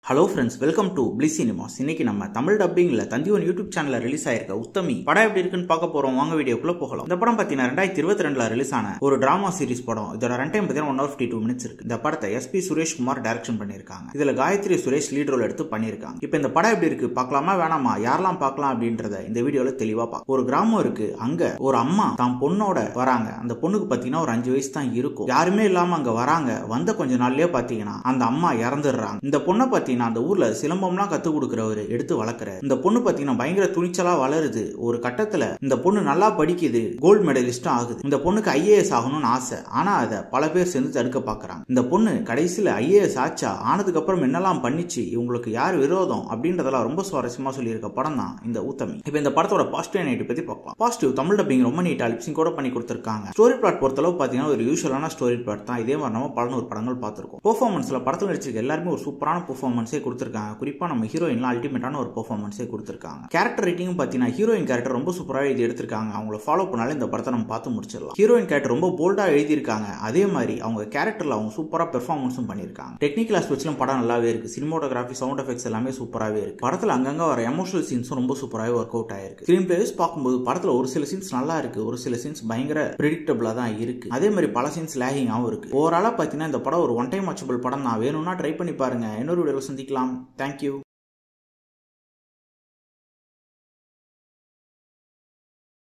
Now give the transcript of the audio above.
hello friends welcome to பிளி cinemas இன்னைக்கு நம்ம தமிழ் டப்பிங்ல தந்திவன் யூடியூப் சேனல்ல ரிலீஸ் ஆயிருக்க உத்தமி படம் எப்படி இருக்குன்னு பார்க்க போறோம் வாங்க வீடியோக்குள்ள போகலாம் இந்த படம் பார்த்தீங்கன்னா ரெண்டாயிரத்தி இருபத்தி ரெண்டுல ரிலீஸ் ஆன ஒரு டிராமா சீரிஸ் படம் இதோட ரன் டைம் பார்த்தீங்கன்னா one hour fifty two minutes இருக்கு இந்த படத்தை எஸ்பி சுரேஷ் குமார் டைரக்ஷன் பண்ணியிருக்காங்க இதுல காயத்ரி சுரேஷ் லீட் ரோல் எடுத்து பண்ணியிருக்காங்க இப்போ இந்த படம் எப்படி இருக்கு பார்க்கலாமா வேணாமா யாரெல்லாம் பார்க்கலாம் அப்படின்றத இந்த வீடியோல தெளிவா பார்க்கலாம் ஒரு கிராமம் இருக்கு அங்க ஒரு அம்மா தான் பொண்ணோட வராங்க அந்த பொண்ணுக்கு பார்த்தீங்கன்னா ஒரு அஞ்சு வயசு தான் இருக்கும் யாருமே இல்லாம அங்க வராங்க வந்த கொஞ்ச நாள்லயே பார்த்தீங்கன்னா அந்த அம்மா இறந்துடுறாங்க இந்த பொண்ணை பார்த்தீங்கன்னா அந்த ஊர்ல சிலம்பம்லாம் கத்து கொடுக்குறவர் எடுத்து வளர்க்குறாரு இந்த பொண்ணு பார்த்தீங்கன்னா பயங்கர துணிச்சலா வளருது ஒரு கட்டத்துல இந்த பொண்ணு நல்லா படிக்குது கோல்டு மெடலிஸ்டும் ஆகுது இந்த பொண்ணுக்கு ஐஏஎஸ் ஆகணும்னு ஆசை ஆனா அதை பல பேர் சேர்ந்து தடுக்க பாக்குறாங்க இந்த பொண்ணு கடைசியில ஐஏஎஸ் ஆச்சா ஆனதுக்கு அப்புறம் என்னெல்லாம் பண்ணிச்சு இவங்களுக்கு யார் விரோதம் அப்படின்றதெல்லாம் ரொம்ப சுவாரஸ்யமா சொல்லியிருக்க படம் தான் இந்த ஊத்தமி இப்போ இந்த படத்தோட பாசிட்டிவ் நைட்டு பத்தி பார்க்கலாம் பாசிட்டிவ் தமிழ் டப்பிங் ரொம்ப நீட்டா லிப்சிங் கூட பண்ணி கொடுத்துருக்காங்க ஸ்டோரி பிளாட் பொறுத்தளவு பார்த்தீங்கன்னா ஒரு யூஸ்வலான ஸ்டோரி பிளாட் தான் இதே மாதிரி நம்ம பல நூறு படங்கள் பார்த்துருக்கோம் பெர்ஃபார்மன்ஸ்ல படத்தில் நடிச்சிருக்க எல்லாருமே ஒரு சூப்பரான பெர்ஃபார்மன்ஸே கொடுத்துருக்காங்க குறிப்பா நம்ம ஹீரோயின்லாம் அல்டிமேட்டான ஒரு பெர்ஃபார்மன்ஸே கொடுத்துருக்காங்க கேரக்டர் ரைட்டிங்கும் பார்த்தீங்கன்னா ஹீரோயின் கேரக்டர் ரொம்ப சூப்பராக எழுதி எடுத்திருக்காங்க அவங்கள ஃபாலோ பண்ணாலே இந்த படத்தை நம்ம பார்த்து முடிச்சிடலாம் ஹீரோயின் கேரக்டர் ரொம்ப போல்டாக எழுதியிருக்காங்க அதே மாதிரி அவங்க கேரக்டர்ல அவங்க சூப்பராக பெர்ஃபார்மன்ஸும் பண்ணியிருக்காங்க டெக்னிக்கல் ஆஸ்பெக்ட்ஸ்லும் படம் நல்லாவே இருக்கு சினிமோட்டோகிராஃபி சவுண்ட் எஃபெக்ட்ஸ் எல்லாமே சூப்பராகவே இருக்கு படத்தில் அங்கங்க வர எமோஷனல் சீன்ஸும் ரொம்ப சூப்பராகவே ஒர்க் அவுட் ஆயிருக்கு ஸ்க்ரீன் பிளேஸ் பார்க்கும்போது படத்தில் ஒரு சில சீன்ஸ் நல்லா இருக்கு ஒரு சில சீன்ஸ் பயங்கர ப்ரிடிக்டபிளாக தான் இருக்கு அதே மாதிரி பல சீன்ஸ் லேகிங்காகவும் இருக்கு ஓவராலாக பார்த்தீங்கன்னா இந்த படம் ஒரு ஒன் டைம் வாட்சபிள் படம் தான் வேணும்னா ட்ரை பண்ணி பாருங்க இன்னொரு வீடியோவில் சந்திக்கலாம் தேங்க்யூ